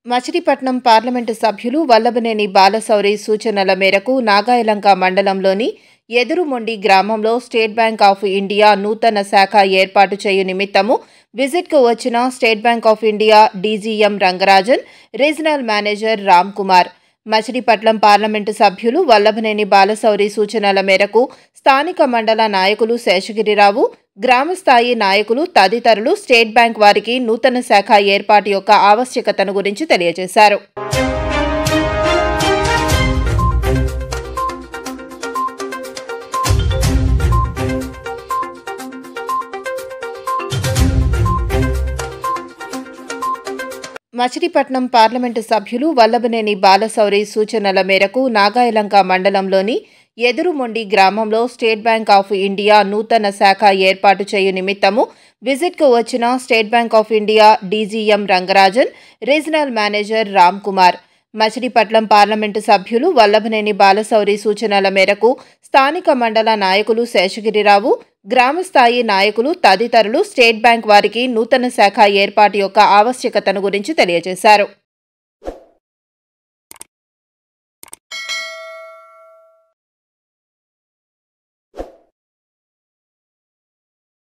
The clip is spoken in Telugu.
మచిలీపట్నం పార్లమెంటు సభ్యులు వల్లభనేని బాలశౌరి సూచనల మేరకు నాగాయలంక మండలంలోని ఎదురుమొండి గ్రామంలో స్టేట్ బ్యాంక్ ఆఫ్ ఇండియా నూతన శాఖ ఏర్పాటు చేయు నిమిత్తము విజిట్కు వచ్చిన State Bank of India DGM Rangarajan regional manager Ram Kumar Machilipatnam parliament సభ్యులు వల్లభనేని బాలశౌరి సూచనల మేరకు స్థానిక మండల నాయకులు శేషగిరిరావు గ్రామస్థాయి నాయకులు తదితరులు స్టేట్ బ్యాంక్ వారికి నూతన శాఖ ఏర్పాటు యొక్క ఆవశ్యకతను గురించి తెలియజేశారు మచిలీపట్నం పార్లమెంటు సభ్యులు వల్లభనేని బాలశౌరి సూచనల మేరకు నాగాయలంక మండలంలోని ఎదురుమొండి గ్రామంలో స్టేట్ బ్యాంక్ ఆఫ్ ఇండియా నూతన శాఖ ఏర్పాటు చేయు నిమిత్తము విజిట్కు వచ్చిన State Bank of India DGM Rangarajan regional manager Ram Kumar Machilipatnam parliament సభ్యులు వల్లభనేని బాలశౌరి సూచనల మేరకు స్థానిక మండల నాయకులు శేషగిరిరావు గ్రామస్థాయి నాయకులు తదితరులు స్టేట్ బ్యాంక్ వారికి నూతన శాఖ ఏర్పాటు యొక్క ఆవశ్యకతను గురించి తెలియజేశారు